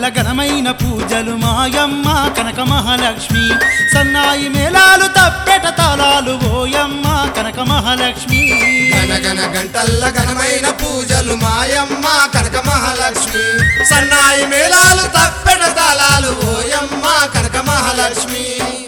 ఘనమైన పూజలు మాయమ్మ కనక మహాలక్ష్మి సన్నాయి మేళాలు తప్పెట తాళాలు ఓయమ్మ కనక మహాలక్ష్మి గనగన గంటల్ల ఘనమైన పూజలు మాయమ్మ కనక మహాలక్ష్మి సన్నాయి మేళాలు తప్పెట తాళాలు ఓయమ్మ కనక మహాలక్ష్మి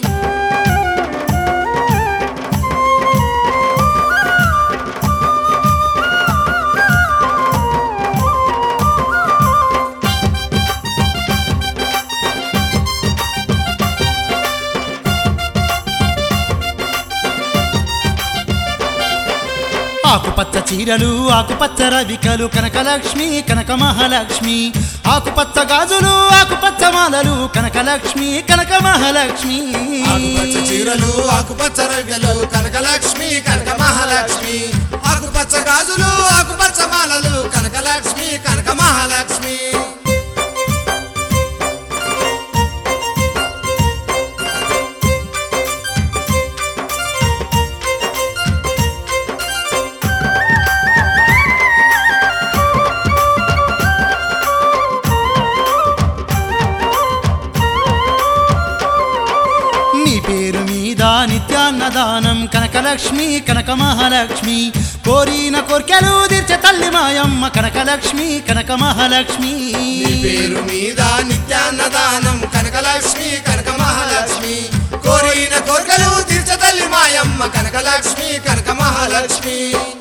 ఆకుపచ్చ చీరలు ఆకుపచ్చ రవికలు కనకలక్ష్మి కనక మహాలక్ష్మి ఆకుపచ్చ గాజులు ఆకుపచ్చ మాలలు కనకలక్ష్మి కనక మహాలక్ష్మి ఆకుపచ్చ చీరలు ఆకుపచ్చ రవ్యలు కనకలక్ష్మి కనక మహాలక్ష్మి ఆకుపచ్చ గాజులు ఆకుపచ్చ మాలలు కనకలక్ష్మి కనక మహాలక్ష్మి నీ పేరు మీద నిత్యాన్నదానం కనకలక్ష్మి కనక మహాలక్ష్మి కోరిన కోర్కెలు తీర్చే తల్లి మాయమ్మ కనకలక్ష్మి కనక మహాలక్ష్మి నీ పేరు మీద నిత్యాన్నదానం కనకలక్ష్మి కనక మహాలక్ష్మి కోరిన కోరికలు తీర్చతల్లి మాయమ్మ కనకలక్ష్మి కనక మహాలక్ష్మి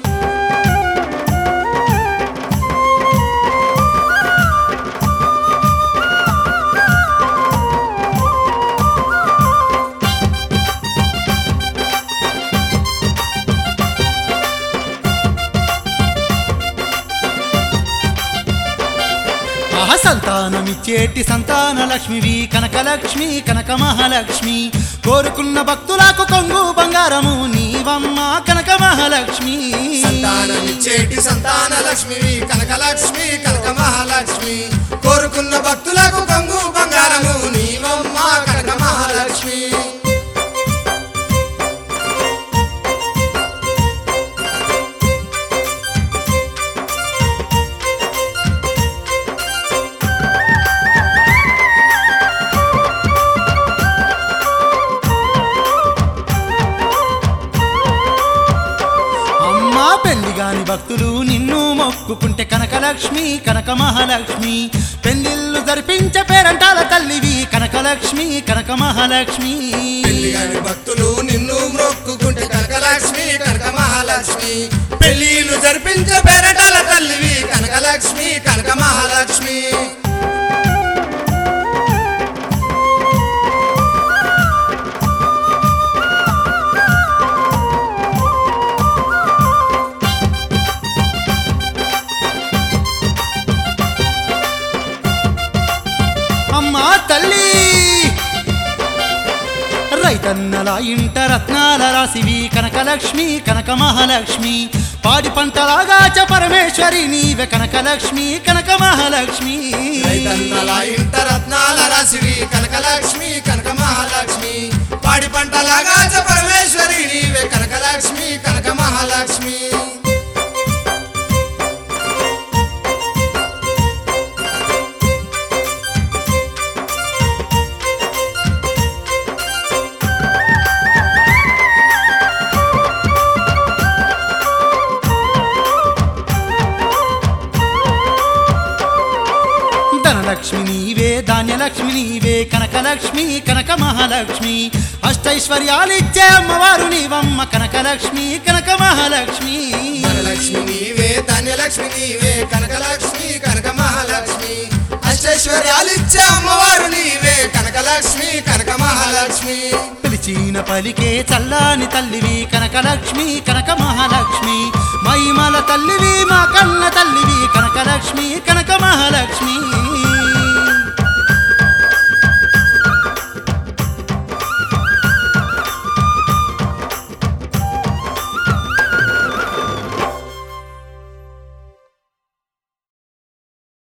ఆహ సంతానమిచ్చేటి సంతాన లక్ష్మివి కనకలక్ష్మి కనక మహాలక్ష్మి కోరుకున్న భక్తులకు కొంగు బంగారము నీవమ్మ కనక మహాలక్ష్మి సంతానమిచ్చేటి సంతాన లక్ష్మివి కనకలక్ష్మి కనక మహాలక్ష్మి కోరుకున్న భక్తులకు కొంగు బంగారము నీవమ్మ కనక మహాలక్ష్మి అమ్మా పెళ్లి గాని భక్తులు నిన్ను మొక్కుకుంటే కనకలక్ష్మి కనక మహాలక్ష్మి పెళ్లిళ్ళు జరిపించే పేరంటాల తల్లివి కనకలక్ష్మి కనక మహాలక్ష్మి పెళ్లి కాని భక్తులు నిన్ను మొక్కుకుంటే కనకలక్ష్మి కనక మహాలక్ష్మి పెళ్లిలు జరిపించే పేరటాల తల్లివి కనకలక్ష్మి కనక మహాలక్ష్మి అమ్మా తల్లి రైతన్నల ఇంట రత్నాల రాసివి కనకలక్ష్మి కనక మహాలక్ష్మి పాడి పంటలాగా చ పరమేశ్వరి నీవే కనకలక్ష్మి కనక మహాలక్ష్మి రైతన్నల ఇంట రత్నాల రాశివి కనకలక్ష్మి కనక మహాలక్ష్మి పాడి పంటలాగా చ పరమేశ్వరి నీవే కనకలక్ష్మి కనక మహాలక్ష్మి ధనలక్ష్మి నీవే ధాన్యలక్ష్మి నీవే కనకలక్ష్మి కనక మహాలక్ష్మి అష్టైశ్వర్యాలిచ్చే అమ్మవారు నీవమ్మ కనకలక్ష్మి కనక మహాలక్ష్మి ధనలక్ష్మి నీవే ధన్యలక్ష్మి నీవే కనకలక్ష్మి కనక మహాలక్ష్మి అష్టైశ్వర్యాలిచ్చే అమ్మవారు నీవే కనకలక్ష్మి కనక మహాలక్ష్మి పిలిచిన పలికే చల్లాని తల్లివి కనకలక్ష్మి కనక మహాలక్ష్మి మహిమల తల్లివి మా కన్న తల్లివి కనకలక్ష్మి కనక